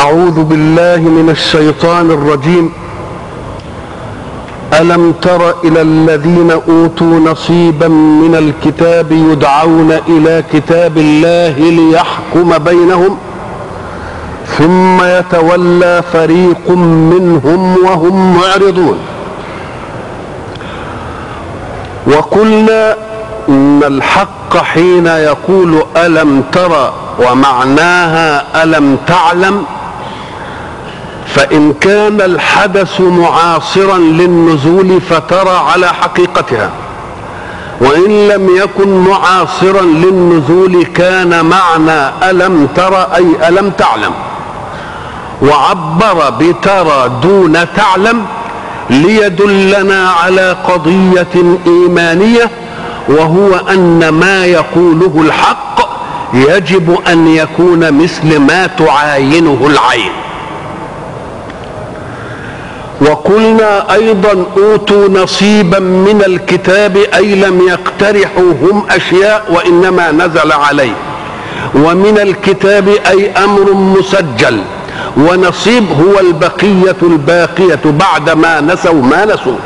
أعوذ بالله من الشيطان الرجيم ألم تر إلى الذين أوتوا نصيبا من الكتاب يدعون إلى كتاب الله ليحكم بينهم ثم يتولى فريق منهم وهم معرضون وقلنا ان الحق حين يقول الم تر ومعناها الم تعلم فان كان الحدث معاصرا للنزول فترى على حقيقتها وان لم يكن معاصرا للنزول كان معنى الم تر اي الم تعلم وعبر بترى دون تعلم ليدلنا على قضيه ايمانيه وهو ان ما يقوله الحق يجب ان يكون مثل ما تعاينه العين وقلنا ايضا اوتوا نصيبا من الكتاب اي لم يقترحوا هم اشياء وانما نزل عليه ومن الكتاب اي امر مسجل ونصيب هو البقيه الباقيه بعد ما نسوا ما نسوا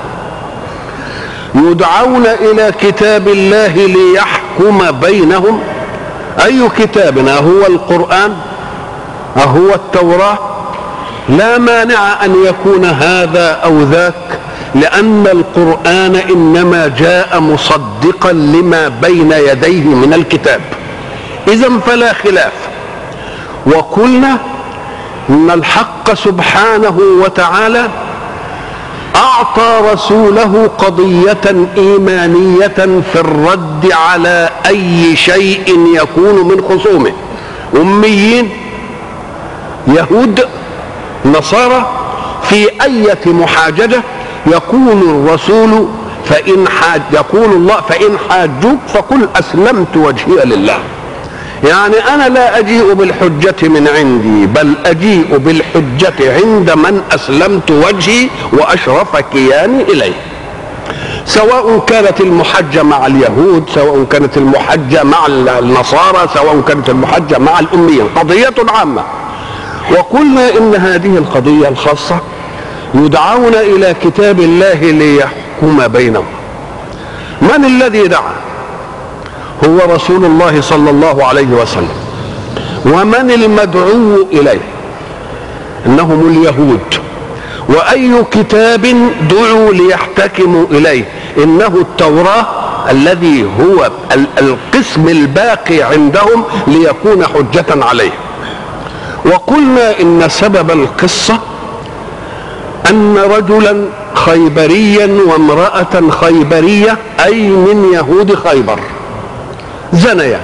يدعون الى كتاب الله ليحكم بينهم اي كتاب هو القران اهو التوراه لا مانع ان يكون هذا او ذاك لان القران انما جاء مصدقا لما بين يديه من الكتاب اذا فلا خلاف وقلنا ان الحق سبحانه وتعالى اعطى رسوله قضيه ايمانيه في الرد على اي شيء يكون من خصومه اميين يهود نصارى في اية محاججة يقول الرسول فإن حاج يقول الله فإن حاجوك فقل أسلمت وجهي لله يعني أنا لا أجيء بالحجة من عندي بل أجيء بالحجة عند من أسلمت وجهي وأشرف كياني إليه سواء كانت المحجة مع اليهود سواء كانت المحجة مع النصارى سواء كانت المحجة مع الأميين قضية عامة وقلنا إن هذه القضية الخاصة يدعون إلى كتاب الله ليحكم بينهم من الذي دعا هو رسول الله صلى الله عليه وسلم ومن المدعو إليه إنهم اليهود وأي كتاب دعوا ليحتكموا إليه إنه التوراة الذي هو القسم الباقي عندهم ليكون حجة عليه وقلنا إن سبب القصة أن رجلا خيبريا وامرأة خيبرية أي من يهود خيبر زنيا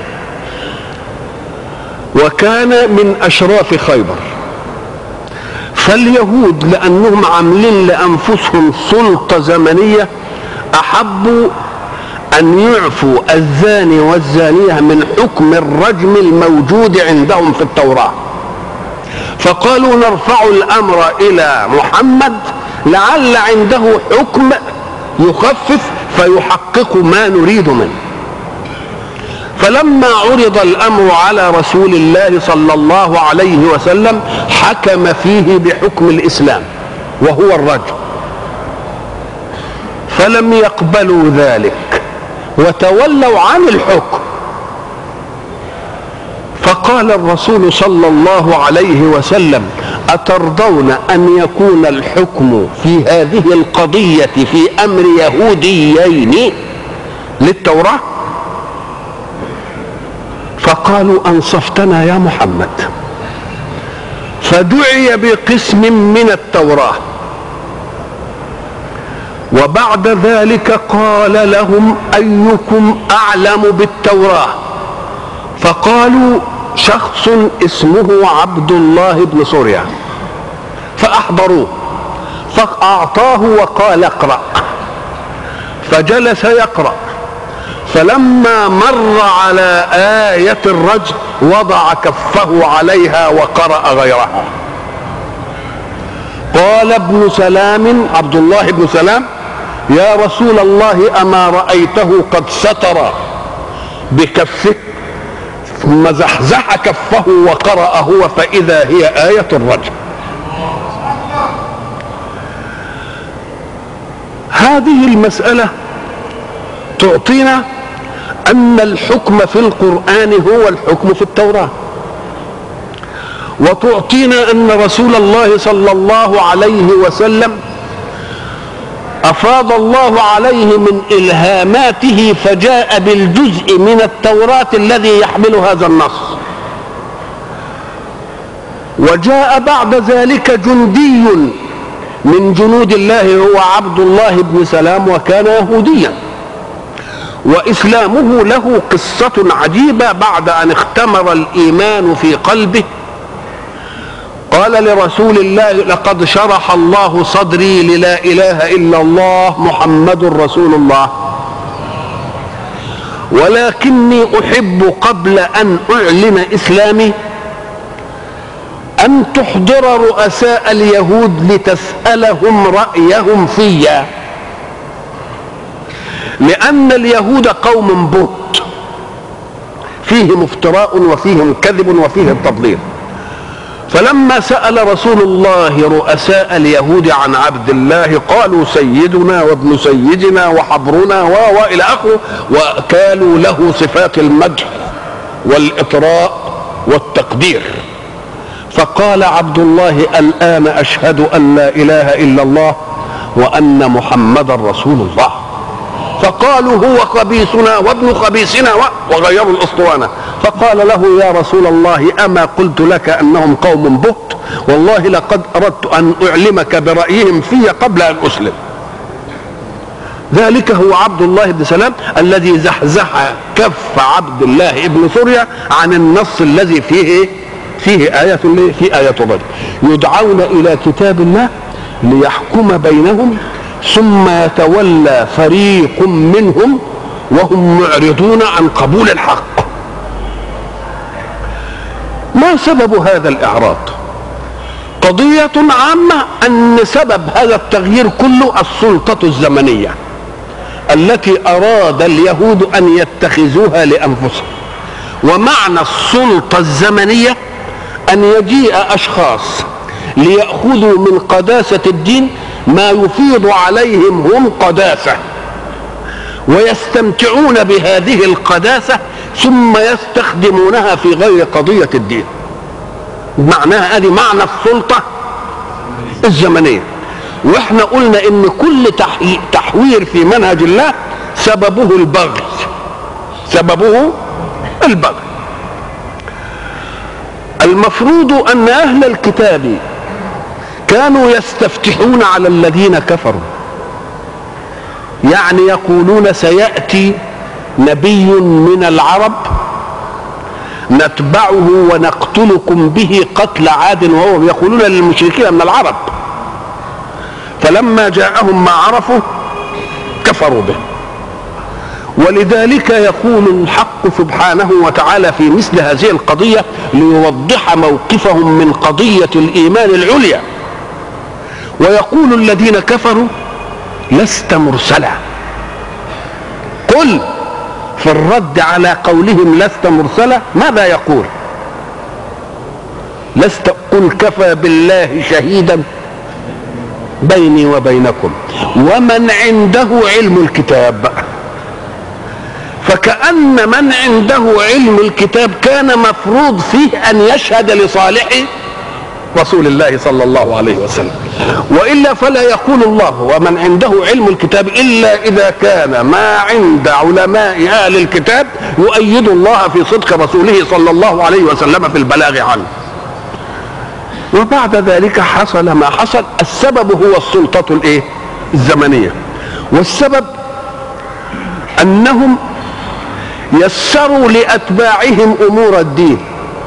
وكان من أشراف خيبر فاليهود لأنهم عاملين لأنفسهم سلطة زمنية أحبوا أن يعفوا الزاني والزانية من حكم الرجم الموجود عندهم في التوراة فقالوا نرفع الأمر إلى محمد لعل عنده حكم يخفف فيحقق ما نريد منه فلما عرض الامر على رسول الله صلى الله عليه وسلم حكم فيه بحكم الاسلام وهو الرجل فلم يقبلوا ذلك وتولوا عن الحكم فقال الرسول صلى الله عليه وسلم اترضون ان يكون الحكم في هذه القضيه في امر يهوديين للتوراه فقالوا انصفتنا يا محمد فدعي بقسم من التوراه وبعد ذلك قال لهم ايكم اعلم بالتوراه فقالوا شخص اسمه عبد الله بن سوريا فاحضروه فاعطاه وقال اقرا فجلس يقرا فلما مر على آية الرجل وضع كفه عليها وقرأ غيرها قال ابن سلام عبد الله بن سلام يا رسول الله أما رأيته قد ستر بكفه ثم زحزح كفه وقرأ هو فإذا هي آية الرجم هذه المسألة تعطينا أن الحكم في القرآن هو الحكم في التوراة وتعطينا أن رسول الله صلى الله عليه وسلم أفاض الله عليه من إلهاماته فجاء بالجزء من التوراة الذي يحمل هذا النص وجاء بعد ذلك جندي من جنود الله هو عبد الله بن سلام وكان يهوديا وإسلامه له قصة عجيبة بعد أن اختمر الإيمان في قلبه قال لرسول الله لقد شرح الله صدري للا اله الا الله محمد رسول الله ولكني احب قبل ان اعلن اسلامي ان تحضر رؤساء اليهود لتسالهم رايهم فيا لان اليهود قوم بط فيهم افتراء وفيهم كذب وفيهم تضليل فلما سأل رسول الله رؤساء اليهود عن عبد الله قالوا سيدنا وابن سيدنا وحبرنا وإلى آخره وكالوا له صفات المدح والإطراء والتقدير فقال عبد الله الآن أشهد أن لا إله إلا الله وأن محمدا رسول الله فقالوا هو خبيثنا وابن خبيثنا وغيروا الاسطوانه فقال له يا رسول الله اما قلت لك انهم قوم بهت والله لقد اردت ان اعلمك برايهم في قبل ان اسلم ذلك هو عبد الله بن سلام الذي زحزح كف عبد الله بن سوريا عن النص الذي فيه فيه آية في آية الرجل يدعون إلى كتاب الله ليحكم بينهم ثم يتولى فريق منهم وهم معرضون عن قبول الحق ما سبب هذا الاعراض قضيه عامه ان سبب هذا التغيير كله السلطه الزمنيه التي اراد اليهود ان يتخذوها لانفسهم ومعنى السلطه الزمنيه ان يجيء اشخاص ليأخذوا من قداسة الدين ما يفيض عليهم هم قداسة ويستمتعون بهذه القداسة ثم يستخدمونها في غير قضية الدين معناها هذه معنى السلطة الزمنية واحنا قلنا ان كل تحوير في منهج الله سببه البغي سببه البغي المفروض ان اهل الكتاب كانوا يستفتحون على الذين كفروا يعني يقولون سياتي نبي من العرب نتبعه ونقتلكم به قتل عاد وهو يقولون للمشركين من العرب فلما جاءهم ما عرفوا كفروا به ولذلك يقول الحق سبحانه وتعالى في مثل هذه القضيه ليوضح موقفهم من قضيه الايمان العليا ويقول الذين كفروا لست مرسلا قل في الرد على قولهم لست مرسلا ماذا يقول لست قل كفى بالله شهيدا بيني وبينكم ومن عنده علم الكتاب فكأن من عنده علم الكتاب كان مفروض فيه أن يشهد لصالح رسول الله صلى الله عليه وسلم والا فلا يقول الله ومن عنده علم الكتاب الا اذا كان ما عند علماء اهل الكتاب يؤيد الله في صدق رسوله صلى الله عليه وسلم في البلاغ عنه وبعد ذلك حصل ما حصل السبب هو السلطة الايه الزمنية والسبب انهم يسروا لاتباعهم امور الدين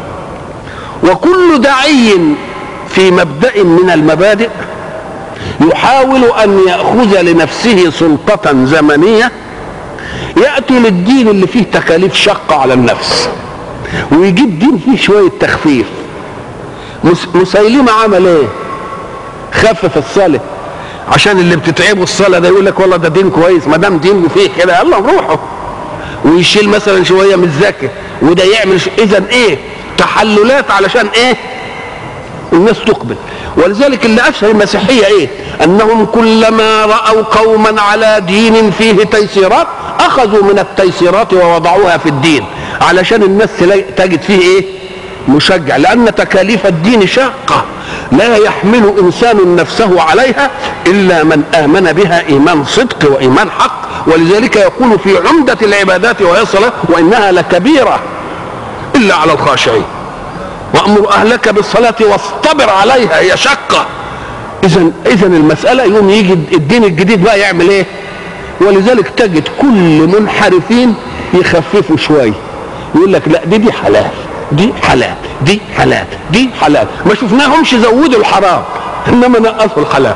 وكل داعي في مبدا من المبادئ يحاول ان ياخذ لنفسه سلطه زمنيه ياتي للدين اللي فيه تكاليف شقه على النفس ويجيب دين فيه شويه تخفيف مسيلمه عمل ايه خفف الصلاه عشان اللي بتتعبوا الصلاه ده يقول لك والله ده دين كويس ما دام دين فيه كده يلا نروحه ويشيل مثلا شويه من الزكاه وده يعمل اذا ايه تحللات علشان ايه الناس تقبل ولذلك اللي افسد المسيحيه ايه انهم كلما راوا قوما على دين فيه تيسيرات اخذوا من التيسيرات ووضعوها في الدين علشان الناس تجد فيه ايه مشجع لان تكاليف الدين شاقه لا يحمل انسان نفسه عليها الا من امن بها ايمان صدق وايمان حق ولذلك يقول في عمده العبادات وهي الصلاه وانها لكبيره الا على الخاشعين وامر اهلك بالصلاه واصطبر عليها هي شقه اذا اذا المساله يوم يجي الدين الجديد بقى يعمل ايه ولذلك تجد كل منحرفين يخففوا شويه يقول لك لا دي دي حلال دي حلال دي حلال دي حلال ما شفناهمش زودوا الحرام انما نقصوا الحلال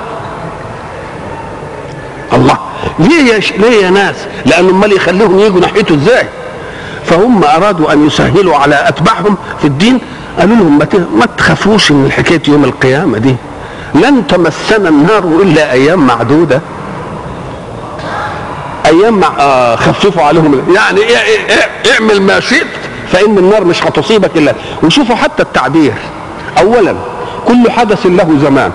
الله ليه يا ش... ليه يا ناس لان امال يخليهم يجوا ناحيته ازاي فهم ارادوا ان يسهلوا على اتباعهم في الدين قالوا لهم ما, ت... ما تخافوش من حكايه يوم القيامه دي لن تمسنا النار الا ايام معدوده ايام مع... آه خففوا عليهم يعني إيه إيه إيه اعمل ما شئت فان النار مش هتصيبك الا وشوفوا حتى التعبير اولا كل حدث له زمان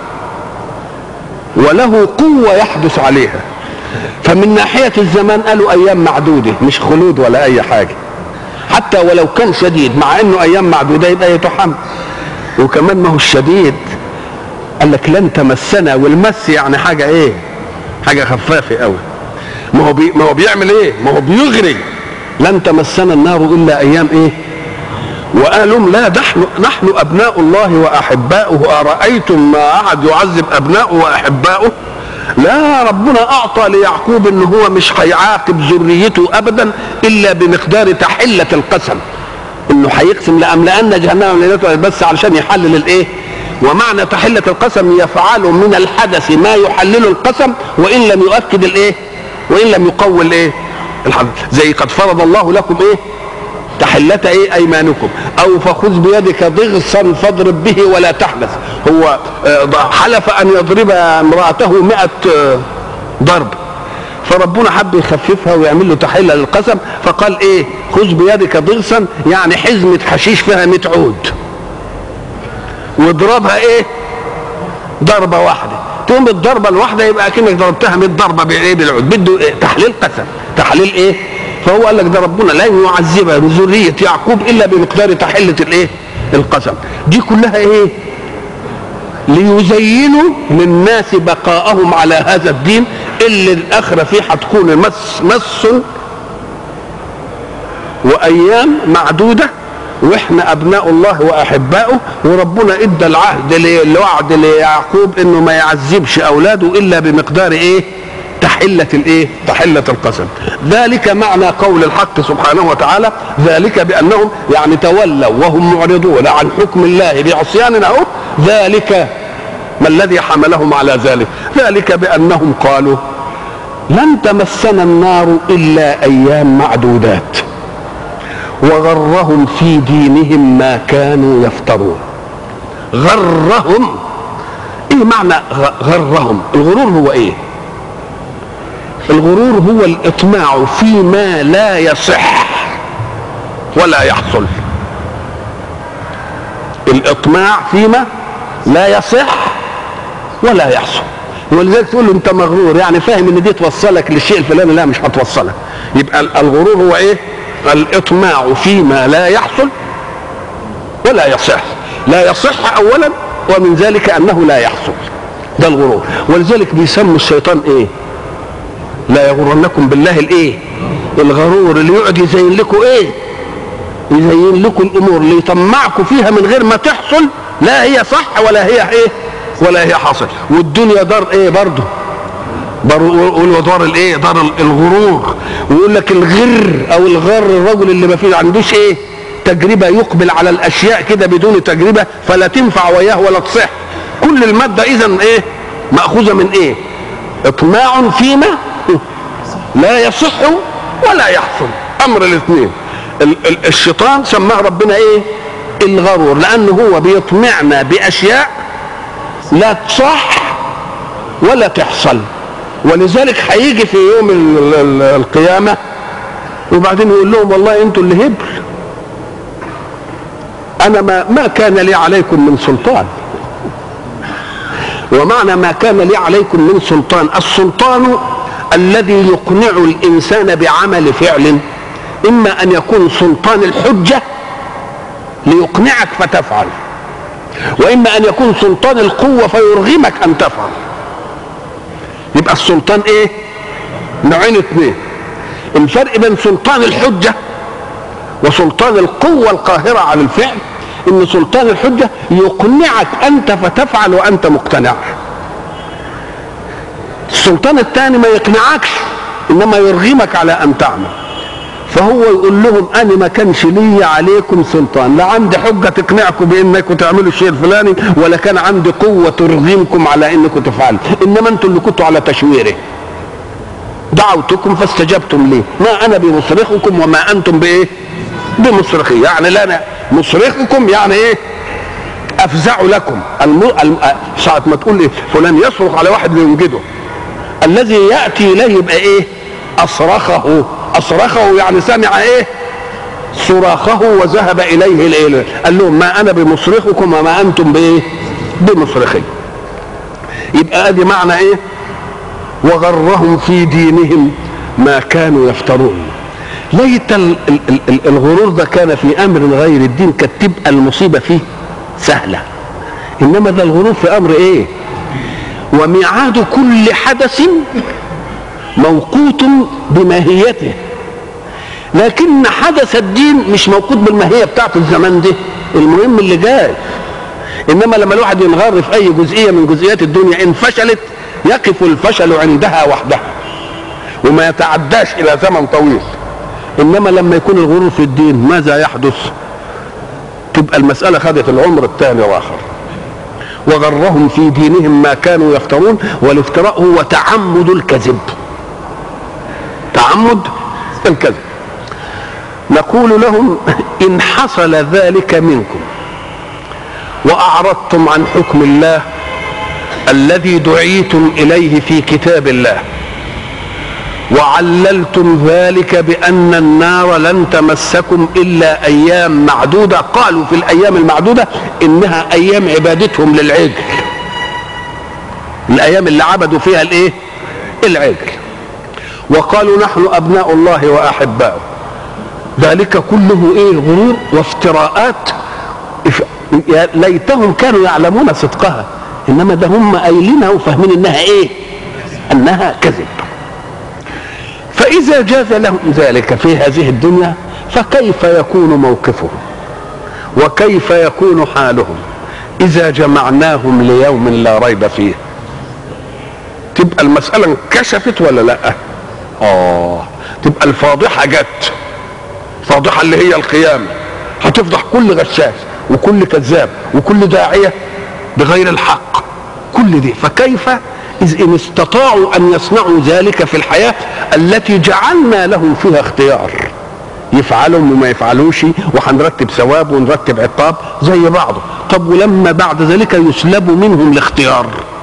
وله قوه يحدث عليها فمن ناحيه الزمان قالوا ايام معدوده مش خلود ولا اي حاجه حتى ولو كان شديد مع انه ايام معدوده يبقى يتحمل وكمان ما هو الشديد قال لك لن تمسنا والمس يعني حاجه ايه حاجه خفافه قوي ما هو بي ما هو بيعمل ايه ما هو بيغري لن تمسنا النار الا ايام ايه وقالوا لا نحن نحن ابناء الله واحباؤه ارايتم ما قعد يعذب ابناؤه واحباؤه لا ربنا اعطى ليعقوب ان هو مش هيعاقب ذريته ابدا الا بمقدار تحله القسم انه هيقسم لاملان جهنم بس علشان يحلل الايه ومعنى تحله القسم يفعل من الحدث ما يحلل القسم وان لم يؤكد الايه وان لم يقوي الايه الحدث زي قد فرض الله لكم ايه تحلة ايه ايمانكم او فخذ بيدك ضغصا فاضرب به ولا تحدث هو حلف ان يضرب امرأته مئة ضرب فربنا حب يخففها ويعمل له تحلة للقسم فقال ايه خذ بيدك ضغصا يعني حزمة حشيش فيها 100 عود واضربها ايه ضربة واحدة تقوم الضربة الواحدة يبقى اكنك ضربتها 100 ضربة بايه بالعود بده إيه؟ تحليل قسم تحليل ايه فهو قال لك ده ربنا لن يعذب ذرية يعقوب إلا بمقدار تحلة الإيه؟ القسم دي كلها إيه؟ ليزينوا للناس بقاءهم على هذا الدين اللي الآخرة فيه هتكون مس مس وأيام معدودة واحنا ابناء الله واحباؤه وربنا ادى العهد الوعد ليعقوب انه ما يعذبش اولاده الا بمقدار ايه تحلة الايه؟ تحلة القسم. ذلك معنى قول الحق سبحانه وتعالى ذلك بانهم يعني تولوا وهم معرضون عن حكم الله بعصيان اهو ذلك ما الذي حملهم على ذلك؟ ذلك بانهم قالوا لن تمسنا النار الا ايام معدودات. وغرهم في دينهم ما كانوا يفترون. غرهم ايه معنى غرهم؟ الغرور هو ايه؟ الغرور هو الاطماع فيما لا يصح ولا يحصل الاطماع فيما لا يصح ولا يحصل ولذلك تقول له انت مغرور يعني فاهم ان دي توصلك للشيء الفلاني لا مش هتوصلك يبقى الغرور هو ايه الاطماع فيما لا يحصل ولا يصح لا يصح اولا ومن ذلك انه لا يحصل ده الغرور ولذلك بيسموا الشيطان ايه لا يغرنكم بالله الايه الغرور اللي يقعد يزين لكم ايه يزين لكم الامور اللي يطمعكم فيها من غير ما تحصل لا هي صح ولا هي ايه ولا هي حاصل والدنيا دار ايه برضه يقول دار الايه دار الغرور ويقول لك الغر او الغر الرجل اللي ما فيه عندوش ايه تجربه يقبل على الاشياء كده بدون تجربه فلا تنفع وياه ولا تصح كل الماده اذا ايه ماخوذه من ايه اطماع فيما لا يصح ولا يحصل امر الاثنين الشيطان سماه ربنا ايه الغرور لانه هو بيطمعنا باشياء لا تصح ولا تحصل ولذلك هيجي في يوم القيامه وبعدين يقول لهم والله انتوا اللي هبل انا ما ما كان لي عليكم من سلطان ومعنى ما كان لي عليكم من سلطان السلطان الذي يقنع الانسان بعمل فعل اما ان يكون سلطان الحجه ليقنعك فتفعل واما ان يكون سلطان القوه فيرغمك ان تفعل يبقى السلطان ايه نوعين اثنين الفرق بين سلطان الحجه وسلطان القوه القاهره على الفعل ان سلطان الحجه يقنعك انت فتفعل وانت مقتنع السلطان الثاني ما يقنعكش انما يرغمك على ان تعمل فهو يقول لهم انا ما كانش لي عليكم سلطان لا عندي حجه تقنعكم بانكم تعملوا الشيء الفلاني ولا كان عندي قوه ترغمكم على انكم تفعلوا انما انتم اللي كنتوا على تشويره دعوتكم فاستجبتم لي ما انا بمصرخكم وما انتم بايه بمصرخي يعني لا انا مصرخكم يعني ايه افزع لكم الم... الم... ساعة ما تقول إيه فلان يصرخ على واحد لينجده الذي ياتي اليه يبقى ايه اصرخه اصرخه يعني سمع ايه صراخه وذهب اليه الاله قال لهم ما انا بمصرخكم وما انتم بايه بمصرخي يبقى ادي معنى ايه وغرهم في دينهم ما كانوا يفترون ليت ال- ال- ال- الغرور ده كان في امر غير الدين كانت تبقى المصيبه فيه سهله انما ده الغرور في امر ايه وميعاد كل حدث موقوت بماهيته لكن حدث الدين مش موقوت بالماهيه بتاعت الزمان ده المهم اللي جاي انما لما الواحد ينغر في اي جزئيه من جزئيات الدنيا ان فشلت يقف الفشل عندها وحدها وما يتعداش الى زمن طويل انما لما يكون الغرور في الدين ماذا يحدث تبقى المساله خدت العمر الثاني واخر وغرهم في دينهم ما كانوا يفترون والافتراء هو تعمد الكذب تعمد الكذب نقول لهم ان حصل ذلك منكم واعرضتم عن حكم الله الذي دعيتم اليه في كتاب الله وعللتم ذلك بان النار لن تمسكم الا ايام معدوده قالوا في الايام المعدوده انها ايام عبادتهم للعجل الايام اللي عبدوا فيها الايه العجل وقالوا نحن ابناء الله واحباؤه ذلك كله ايه غرور وافتراءات يا ليتهم كانوا يعلمون صدقها انما ده هم قايلينها وفاهمين انها ايه انها كذب فاذا جاز لهم ذلك في هذه الدنيا فكيف يكون موقفهم وكيف يكون حالهم اذا جمعناهم ليوم لا ريب فيه تبقى المساله انكشفت ولا لا اه تبقى الفاضحه جت الفاضحه اللي هي القيامه هتفضح كل غشاش وكل كذاب وكل داعيه بغير الحق كل دي فكيف إذ إن استطاعوا أن يصنعوا ذلك في الحياة التي جعلنا لهم فيها اختيار يفعلوا وما يفعلوش وهنرتب ثواب ونرتب عقاب زي بعضه طب ولما بعد ذلك يسلب منهم الاختيار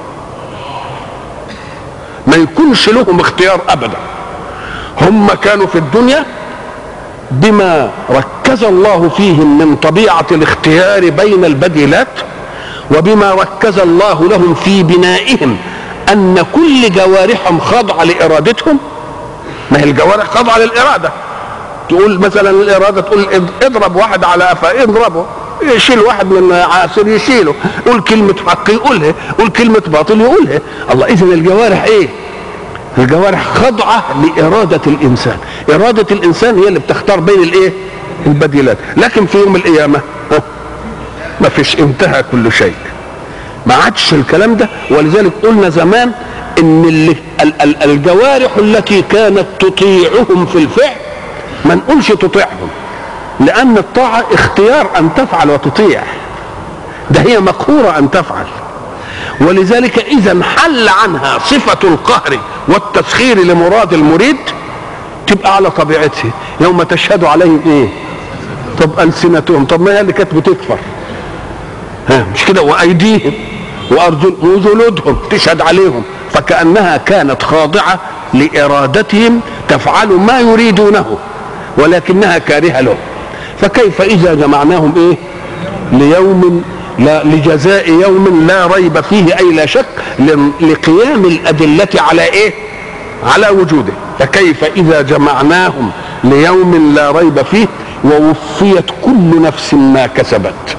ما يكونش لهم اختيار ابدا هم كانوا في الدنيا بما ركز الله فيهم من طبيعه الاختيار بين البديلات وبما ركز الله لهم في بنائهم ان كل جوارحهم خاضعه لارادتهم ما هي الجوارح خاضعه للاراده تقول مثلا الاراده تقول اضرب واحد على قفاه اضربه يشيل واحد من عاسر يشيله قول كلمة حق يقولها قول كلمة باطل يقولها الله إذن الجوارح إيه الجوارح خاضعة لإرادة الإنسان إرادة الإنسان هي اللي بتختار بين الإيه البديلات لكن في يوم القيامة ما فيش انتهى كل شيء ما عادش الكلام ده ولذلك قلنا زمان ان اللي ال- ال- الجوارح التي كانت تطيعهم في الفعل ما نقولش تطيعهم لان الطاعه اختيار ان تفعل وتطيع ده هي مقهوره ان تفعل ولذلك اذا حل عنها صفه القهر والتسخير لمراد المريد تبقى على طبيعته يوم تشهد عليهم ايه طب السنتهم طب ما هي اللي كانت بتكفر ها مش كده وايديهم وارجل وجلودهم تشهد عليهم فكانها كانت خاضعه لارادتهم تفعل ما يريدونه ولكنها كارهه له فكيف اذا جمعناهم ايه ليوم لا لجزاء يوم لا ريب فيه اي لا شك لقيام الادله على ايه على وجوده فكيف اذا جمعناهم ليوم لا ريب فيه ووفيت كل نفس ما كسبت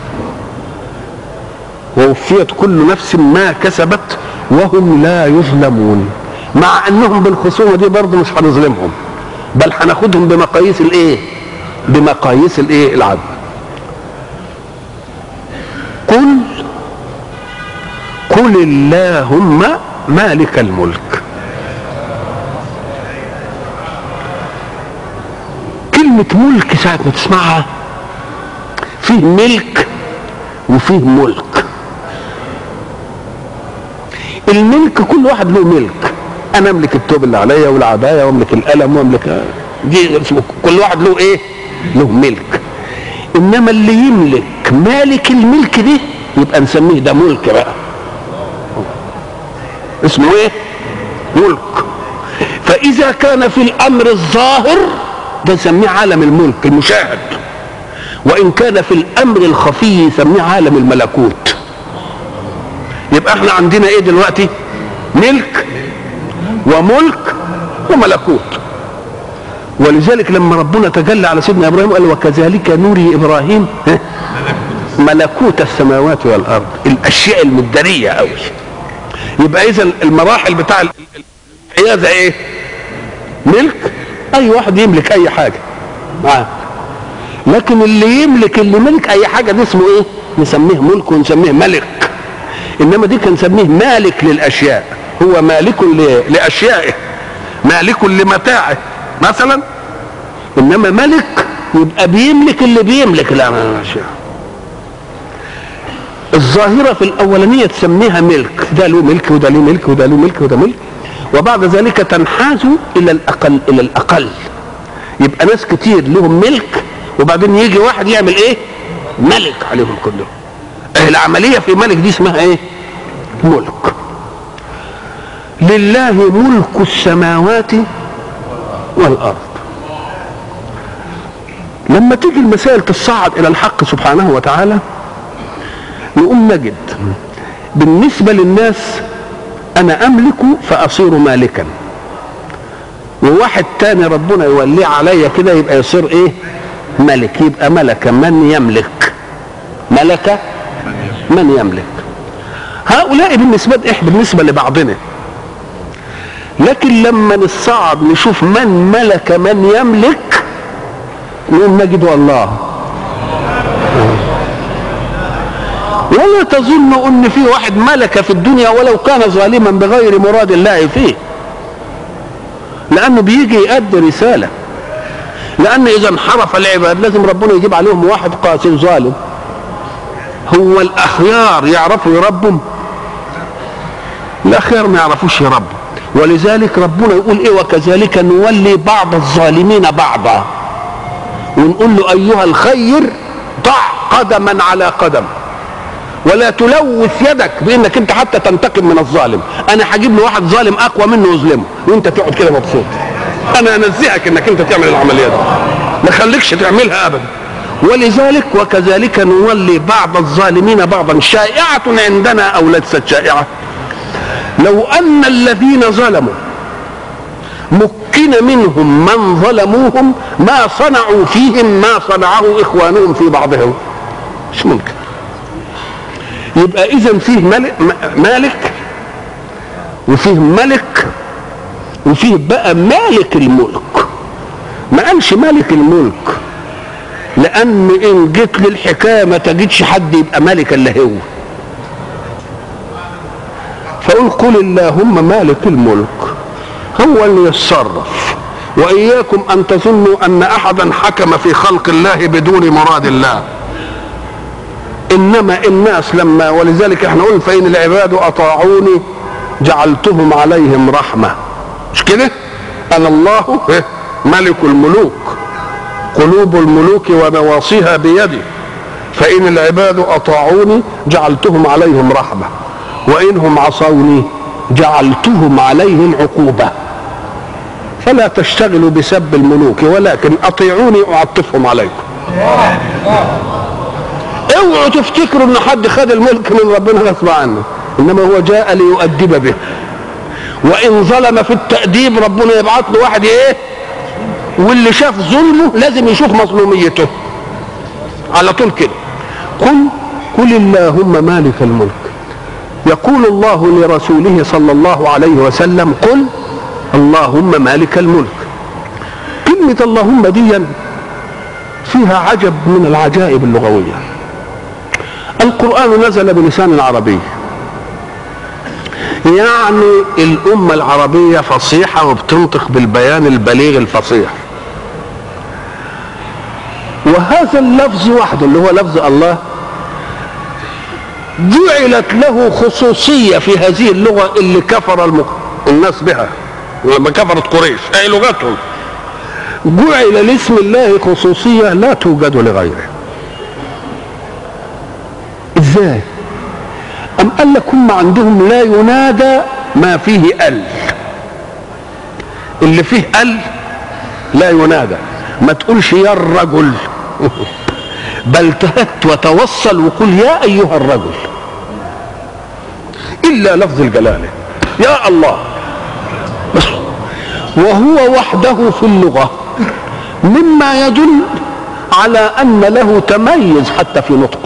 ووفيت كل نفس ما كسبت وهم لا يظلمون مع انهم بالخصومه دي برضه مش هنظلمهم بل هناخدهم بمقاييس الايه بمقاييس الايه العدل قل قل اللهم مالك الملك كلمة ملك ساعة ما تسمعها فيه ملك وفيه ملك الملك كل واحد له ملك انا املك التوب اللي عليا والعبايه واملك القلم واملك دي اسمه كل واحد له ايه له ملك انما اللي يملك مالك الملك دي يبقى نسميه ده ملك بقى اسمه ايه ملك فاذا كان في الامر الظاهر ده نسميه عالم الملك المشاهد وان كان في الامر الخفي يسميه عالم الملكوت يبقى احنا عندنا ايه دلوقتي ملك وملك وملكوت ولذلك لما ربنا تجلى على سيدنا ابراهيم قال وكذلك نوري ابراهيم ملكوت السماوات والارض الاشياء المداريه قوي يبقى اذا المراحل بتاع الحيازه ايه ملك اي واحد يملك اي حاجه معاه لكن اللي يملك اللي ملك اي حاجه دي اسمه ايه نسميه ملك ونسميه ملك انما دي كان نسميه مالك للاشياء هو مالك لاشيائه مالك لمتاعه مثلا انما ملك يبقى بيملك اللي بيملك الاشياء الظاهرة في الأولانية تسميها ملك ده له ملك وده له ملك وده له ملك وده ملك وبعد ذلك تنحاز إلى الأقل إلى الأقل يبقى ناس كتير لهم ملك وبعدين يجي واحد يعمل إيه؟ ملك عليهم كلهم العملية في ملك دي اسمها إيه؟ ملك لله ملك السماوات والارض لما تيجي المسائل تصعد الى الحق سبحانه وتعالى نقوم نجد بالنسبة للناس أنا أملك فأصير مالكا وواحد تاني ربنا يوليه عليا كده يبقى يصير إيه ملك يبقى ملك من يملك ملك من يملك هؤلاء بالنسبة إيه بالنسبة لبعضنا لكن لما نصعد نشوف من ملك من يملك نقوم نجد الله ولا تظن ان في واحد ملك في الدنيا ولو كان ظالما بغير مراد الله فيه لانه بيجي يؤدي رساله لان اذا انحرف العباد لازم ربنا يجيب عليهم واحد قاسي ظالم هو الاخيار يعرفوا يربوا الاخيار ما يعرفوش يربوا ولذلك ربنا يقول ايه وكذلك نولي بعض الظالمين بعضا ونقول له ايها الخير ضع قدما على قدم ولا تلوث يدك بانك انت حتى تنتقم من الظالم انا هجيب له واحد ظالم اقوى منه واظلمه وانت تقعد كده مبسوط انا انزهك انك انت تعمل العمليه دي ما خليكش تعملها ابدا ولذلك وكذلك نولي بعض الظالمين بعضا شائعة عندنا أو ليست شائعة لو أن الذين ظلموا مكن منهم من ظلموهم ما صنعوا فيهم ما صنعه إخوانهم في بعضهم مش ممكن يبقى إذا فيه ملك, مالك وفيه ملك وفيه بقى مالك الملك ما قالش مالك الملك لان ان جيت للحكايه ما تجدش حد يبقى ملك الا هو فقل قل اللهم مالك الملك هو اللي يتصرف واياكم ان تظنوا ان احدا حكم في خلق الله بدون مراد الله انما الناس لما ولذلك احنا قلنا فان العباد اطاعوني جعلتهم عليهم رحمه مش كده انا الله ملك الملوك قلوب الملوك ونواصيها بيدي فإن العباد أطاعوني جعلتهم عليهم رحمة وإنهم عصوني جعلتهم عليهم عقوبة فلا تشتغلوا بسب الملوك ولكن اطيعوني اعطفهم عليكم اوعوا تفتكروا ان حد خد الملك من ربنا غصب عنه انما هو جاء ليؤدب به وان ظلم في التاديب ربنا يبعث له واحد ايه واللي شاف ظلمه لازم يشوف مظلوميته على طول كده قل قل اللهم مالك الملك يقول الله لرسوله صلى الله عليه وسلم قل اللهم مالك الملك كلمة اللهم دي فيها عجب من العجائب اللغوية القرآن نزل بلسان عربي يعني الأمة العربية فصيحة وبتنطق بالبيان البليغ الفصيح وهذا اللفظ وحده اللي هو لفظ الله جعلت له خصوصية في هذه اللغة اللي كفر المك... الناس بها لما كفرت قريش أي لغتهم جعل لاسم الله خصوصية لا توجد لغيره ازاي أم قال لك هم عندهم لا ينادى ما فيه ال اللي فيه ال لا ينادى ما تقولش يا الرجل بل تهت وتوصل وقل يا ايها الرجل الا لفظ الجلاله يا الله بس وهو وحده في اللغه مما يدل على ان له تميز حتى في نطقه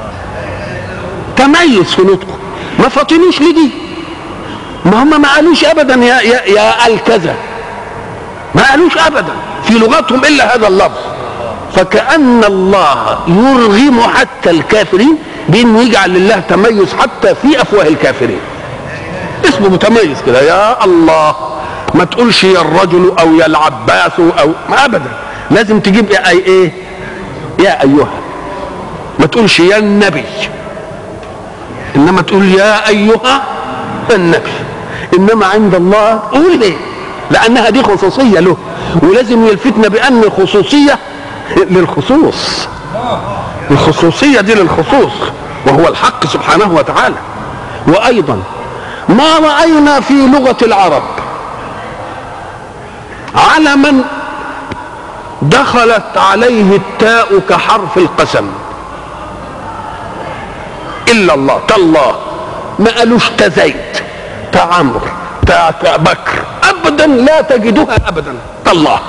تميز في نطقه ما فاطنوش لدي ما هم ما قالوش ابدا يا يا يا الكذا ما قالوش ابدا في لغتهم الا هذا اللفظ فكأن الله يرغم حتى الكافرين بانه يجعل لله تميز حتى في افواه الكافرين اسمه متميز كده يا الله ما تقولش يا الرجل او يا العباس او ما ابدا لازم تجيب يا اي ايه يا ايها ما تقولش يا النبي انما تقول يا ايها النبي انما عند الله قول ليه لانها دي خصوصيه له ولازم يلفتنا بان الخصوصيه للخصوص الخصوصيه دي للخصوص وهو الحق سبحانه وتعالى وايضا ما راينا في لغه العرب علما دخلت عليه التاء كحرف القسم الا الله تالله ما قالوش تزيد تعمر بكر ابدا لا تجدها ابدا تالله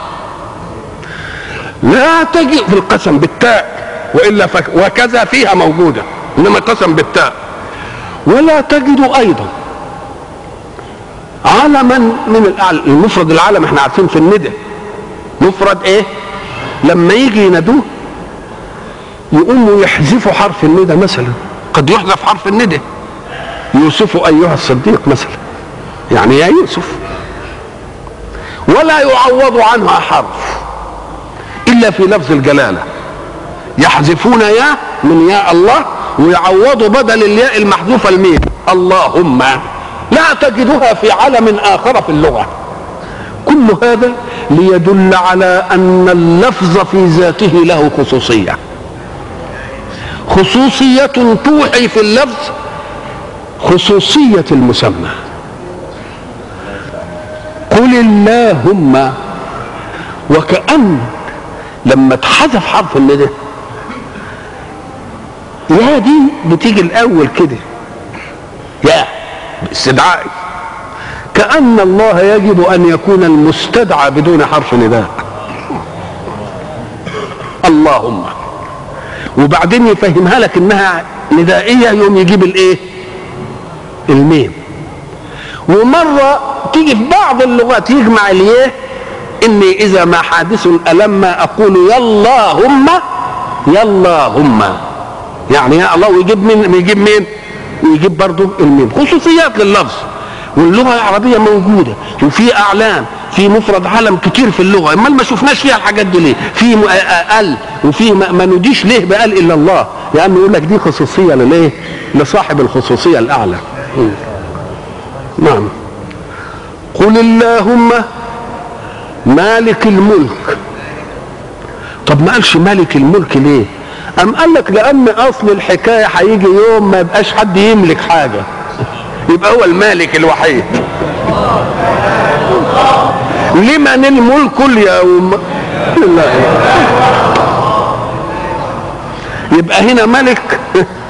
لا تجد في القسم بالتاء والا فك وكذا فيها موجوده انما قسم بالتاء ولا تجد ايضا علما من الأعلى المفرد العلم احنا عارفين في الندى مفرد ايه لما يجي ينادوه يقوموا يحذفوا حرف الندى مثلا قد يحذف حرف الندى يوسف ايها الصديق مثلا يعني يا يوسف ولا يعوض عنها حرف الا في لفظ الجلاله يحذفون يا من يا الله ويعوضوا بدل الياء المحذوفه الميم اللهم لا تجدها في علم اخر في اللغه كل هذا ليدل على ان اللفظ في ذاته له خصوصيه خصوصيه توحي في اللفظ خصوصيه المسمى قل اللهم وكأن لما اتحذف حرف الندى يا دي بتيجي الاول كده يا استدعائي كأن الله يجب أن يكون المستدعى بدون حرف نداء اللهم وبعدين يفهمها لك انها ندائيه يوم يجيب الايه الميم ومره تيجي في بعض اللغات يجمع الياء اني اذا ما حادث الما اقول يلاهم يلاهم يعني يا الله ويجيب مين ويجيب مين ويجيب برضه الميم خصوصيات لللفظ واللغه العربيه موجوده وفي اعلام في مفرد علم كتير في اللغه امال ما شفناش فيها الحاجات دي ليه في ال وفي ما نديش ليه بقال الا الله لانه يقول لك دي خصوصيه لليه لصاحب الخصوصيه الاعلى نعم قل اللهم مالك الملك طب ما قالش مالك الملك ليه أم قال لك لأن أصل الحكاية هيجي يوم ما يبقاش حد يملك حاجة يبقى هو المالك الوحيد لمن الملك اليوم لله يبقى هنا ملك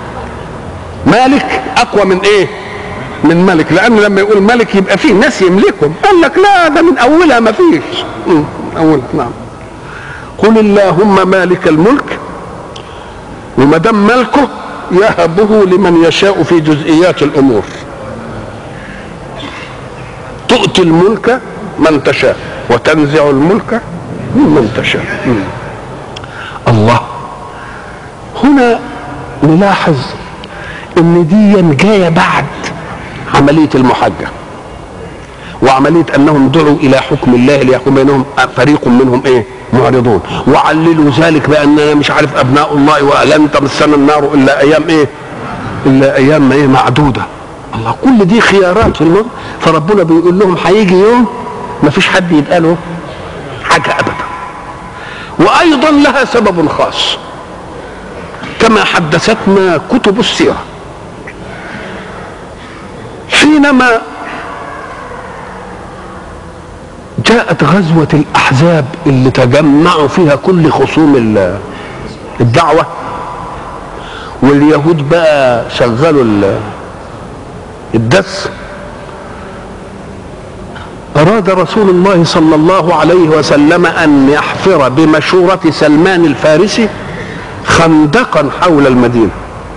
مالك اقوى من ايه من ملك لان لما يقول ملك يبقى فيه ناس يملكهم قال لك لا ده من اولها ما فيش مم، اولها نعم قل اللهم مالك الملك وما دام ملكه يهبه لمن يشاء في جزئيات الامور تؤتي الملك من تشاء وتنزع الملك ممن تشاء مم. الله هنا نلاحظ ان دي جايه بعد عمليه المحاجه وعمليه انهم دعوا الى حكم الله ليحكم بينهم فريق منهم ايه معرضون وعللوا ذلك باننا مش عارف ابناء الله ولن تمسنا النار الا ايام ايه الا ايام ايه معدوده الله كل دي خيارات في الموت فربنا بيقول لهم هيجي يوم ما فيش حد يبقى له حاجه ابدا وايضا لها سبب خاص كما حدثتنا كتب السيره حينما جاءت غزوة الأحزاب اللي تجمعوا فيها كل خصوم ال- الدعوة واليهود بقى شغلوا ال- الدس أراد رسول الله صلى الله عليه وسلم أن يحفر بمشورة سلمان الفارسي خندقا حول المدينة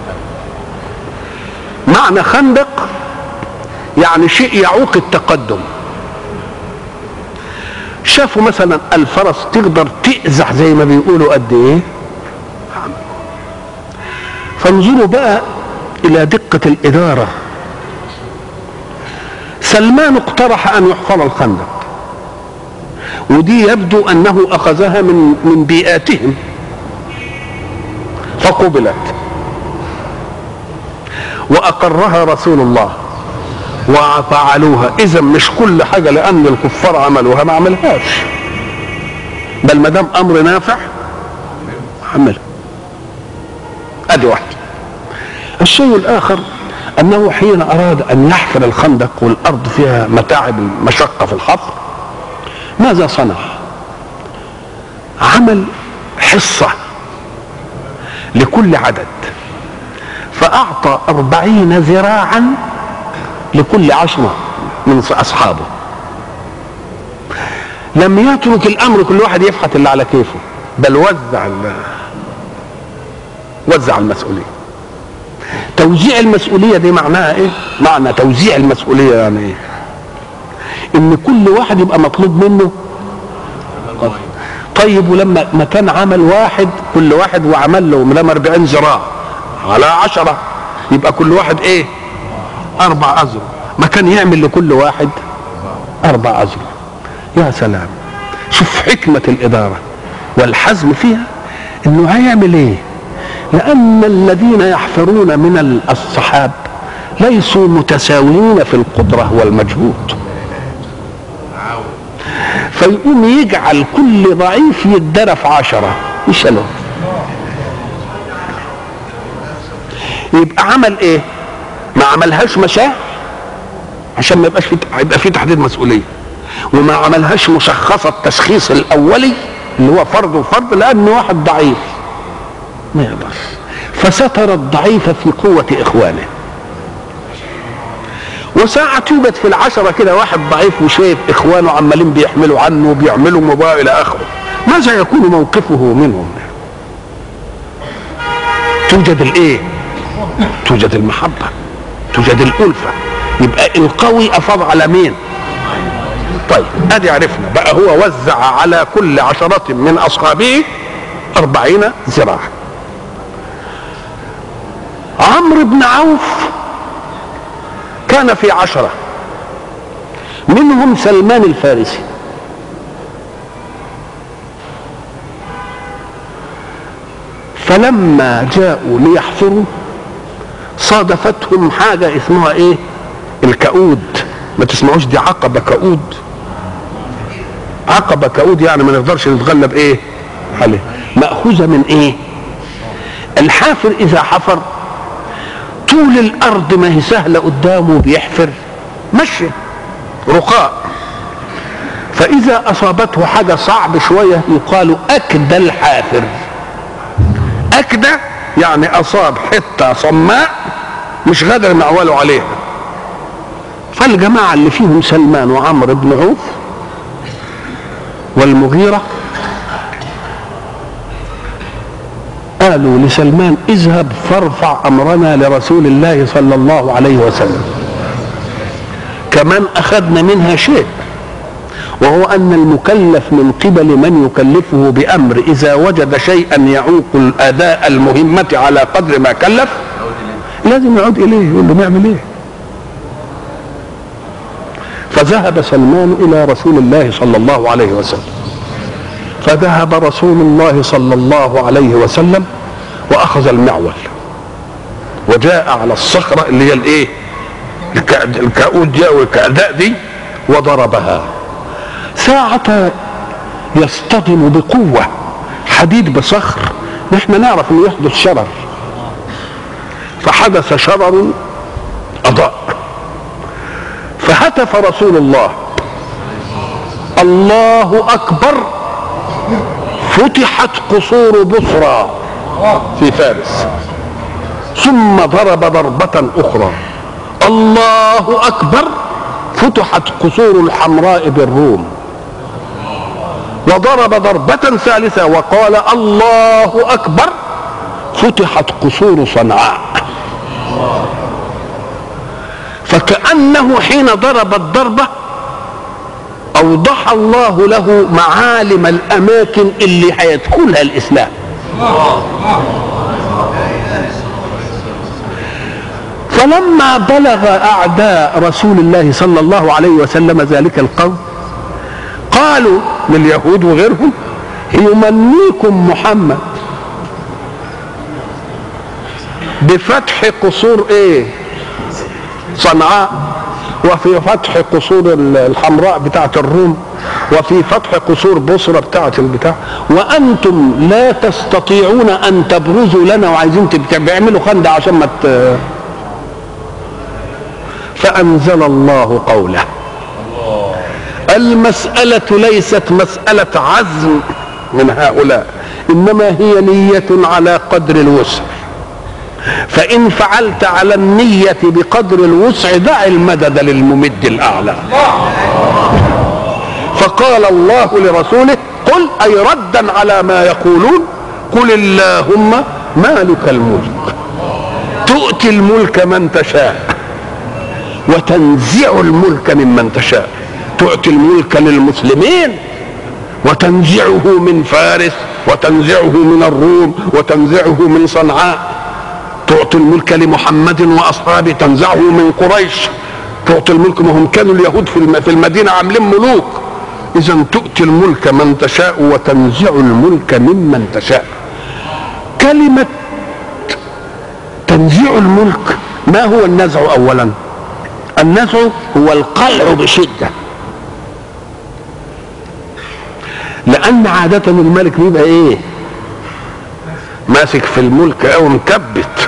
معنى خندق يعني شيء يعوق التقدم شافوا مثلا الفرس تقدر تأزح زي ما بيقولوا قد ايه فانظروا بقى الى دقة الادارة سلمان اقترح ان يحفر الخندق ودي يبدو انه اخذها من من بيئاتهم فقبلت واقرها رسول الله وفعلوها اذا مش كل حاجه لان الكفار عملوها ما عملهاش بل ما دام امر نافع عملها ادي واحده الشيء الاخر انه حين اراد ان يحفر الخندق والارض فيها متاعب المشقه في الحفر ماذا صنع عمل حصه لكل عدد فاعطى أربعين ذراعا لكل عشرة من أصحابه لم يترك الأمر كل واحد يفحت اللي على كيفه بل وزع ال- وزع المسؤولية توزيع المسؤولية دي معناها ايه معنى توزيع المسؤولية يعني ايه ان كل واحد يبقى مطلوب منه طيب ولما ما كان عمل واحد كل واحد وعمل له من 40 ذراع على عشرة يبقى كل واحد ايه اربع اذرع ما كان يعمل لكل واحد اربع اذرع يا سلام شوف حكمة الادارة والحزم فيها انه هيعمل ايه لان الذين يحفرون من الصحاب ليسوا متساويين في القدرة والمجهود فيقوم يجعل كل ضعيف يتدرى عشرة يشاله يبقى عمل ايه ما عملهاش مشاع عشان ما يبقاش في يبقى في تحديد مسؤوليه وما عملهاش مشخصه التشخيص الاولي اللي هو فرد وفرد لان واحد ضعيف ما يقدرش فستر الضعيف في قوه اخوانه وساعة يوجد في العشرة كده واحد ضعيف وشايف إخوانه عمالين بيحملوا عنه وبيعملوا مباراة إلى آخره ماذا يكون موقفه منهم توجد الإيه توجد المحبة توجد الألفة يبقى القوي أفاض على مين طيب ادي عرفنا بقى هو وزع على كل عشرة من أصحابه أربعين ذراعا عمرو بن عوف كان في عشرة منهم سلمان الفارسي فلما جاءوا ليحفروا صادفتهم حاجة اسمها ايه الكؤود ما تسمعوش دي عقبة كؤود عقبة كؤود يعني ما نقدرش نتغلب ايه عليه مأخوذة من ايه الحافر اذا حفر طول الارض ما هي سهلة قدامه بيحفر مشي رقاء فإذا أصابته حاجة صعب شوية يقال أكدى الحافر أكدى يعني أصاب حتة صماء مش غادر معوله عليها فالجماعة اللي فيهم سلمان وعمرو بن عوف والمغيرة قالوا لسلمان اذهب فارفع أمرنا لرسول الله صلى الله عليه وسلم كمان أخذنا منها شيء وهو أن المكلف من قبل من يكلفه بأمر إذا وجد شيئا يعوق الأداء المهمة على قدر ما كلف لازم يعود إليه يقول له نعمل إيه فذهب سلمان إلى رسول الله صلى الله عليه وسلم فذهب رسول الله صلى الله عليه وسلم وأخذ المعول وجاء على الصخرة اللي هي الإيه الكؤود دي أو الكأداء دي وضربها ساعة يصطدم بقوة حديد بصخر نحن نعرف انه يحدث شرر فحدث شرر أضاء فهتف رسول الله الله أكبر فتحت قصور بصرى في فارس ثم ضرب ضربة أخرى الله أكبر فتحت قصور الحمراء بالروم وضرب ضربة ثالثة وقال الله أكبر فتحت قصور صنعاء فكأنه حين ضرب الضربة أوضح الله له معالم الأماكن اللي هيدخلها الإسلام فلما بلغ أعداء رسول الله صلى الله عليه وسلم ذلك القول قالوا لليهود وغيرهم يمنيكم محمد بفتح قصور ايه صنعاء وفي فتح قصور الحمراء بتاعة الروم وفي فتح قصور بصرة بتاعة البتاع وأنتم لا تستطيعون أن تبرزوا لنا وعايزين تعملوا خندق عشان ما فأنزل الله قوله المسألة ليست مسألة عزم من هؤلاء إنما هي نية على قدر الوسع فإن فعلت على النية بقدر الوسع دع المدد للممد الأعلى فقال الله لرسوله قل أي ردا على ما يقولون قل اللهم مالك الملك تؤتي الملك من تشاء وتنزع الملك ممن تشاء تؤتي الملك للمسلمين وتنزعه من فارس وتنزعه من الروم وتنزعه من صنعاء تعطي الملك لمحمد واصحابه تنزعه من قريش تعطي الملك ما هم كانوا اليهود في المدينه عاملين ملوك اذا تؤتي الملك من تشاء وتنزع الملك ممن تشاء كلمه تنزيع الملك ما هو النزع اولا النزع هو القلع بشده لان عاده الملك بيبقى ايه ماسك في الملك او مكبت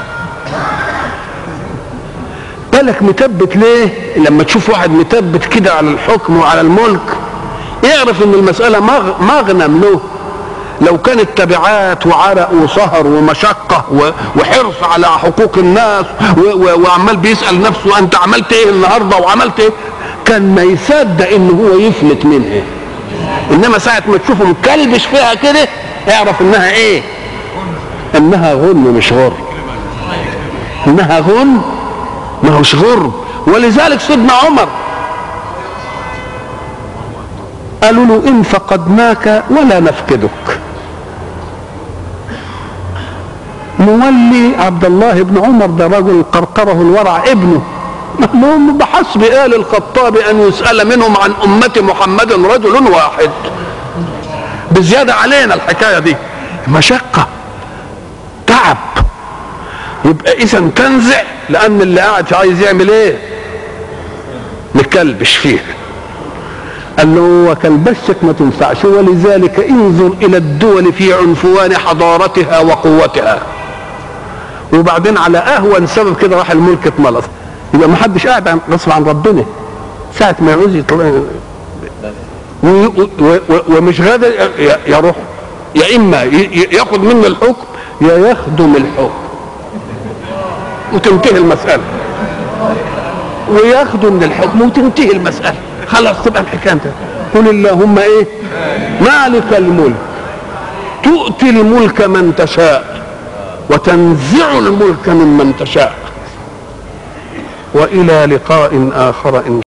بالك متبت ليه لما تشوف واحد متبت كده على الحكم وعلى الملك يعرف ان المساله مغنم له لو كانت تبعات وعرق وسهر ومشقة وحرص على حقوق الناس وعمال بيسأل نفسه أنت عملت إيه النهاردة وعملت إيه كان ما يصدق إن هو يفلت منها إنما ساعة ما تشوفه مكلبش فيها كده اعرف إنها إيه إنها غن مش غر إنها غن ما هوش غرب ولذلك سيدنا عمر قالوا له إن فقدناك ولا نفقدك نولي عبد الله بن عمر ده رجل قرقره الورع ابنه لهم بحسب آل الخطاب أن يسأل منهم عن أمة محمد رجل واحد بزيادة علينا الحكاية دي مشقة تعب يبقى إذا تنزع لأن اللي قاعد عايز يعمل إيه؟ مكلبش فيه قال له هو كلبشك ما تنفعش ولذلك انظر الى الدول في عنفوان حضارتها وقوتها وبعدين على اهون سبب كده راح الملك اتملص يبقى ما حدش قاعد غصب عن ربنا ساعة ما يعوز يطلع و- و- و- ومش غادر ي- يروح يا اما ي- ي- ياخد منه الحكم يا يخدم الحكم وتنتهي المساله وياخدوا من الحكم وتنتهي المساله خلاص تبقى الحكايه انتهت قل اللهم ايه مالك الملك تؤتي الملك من تشاء وتنزع الملك ممن تشاء والى لقاء اخر ان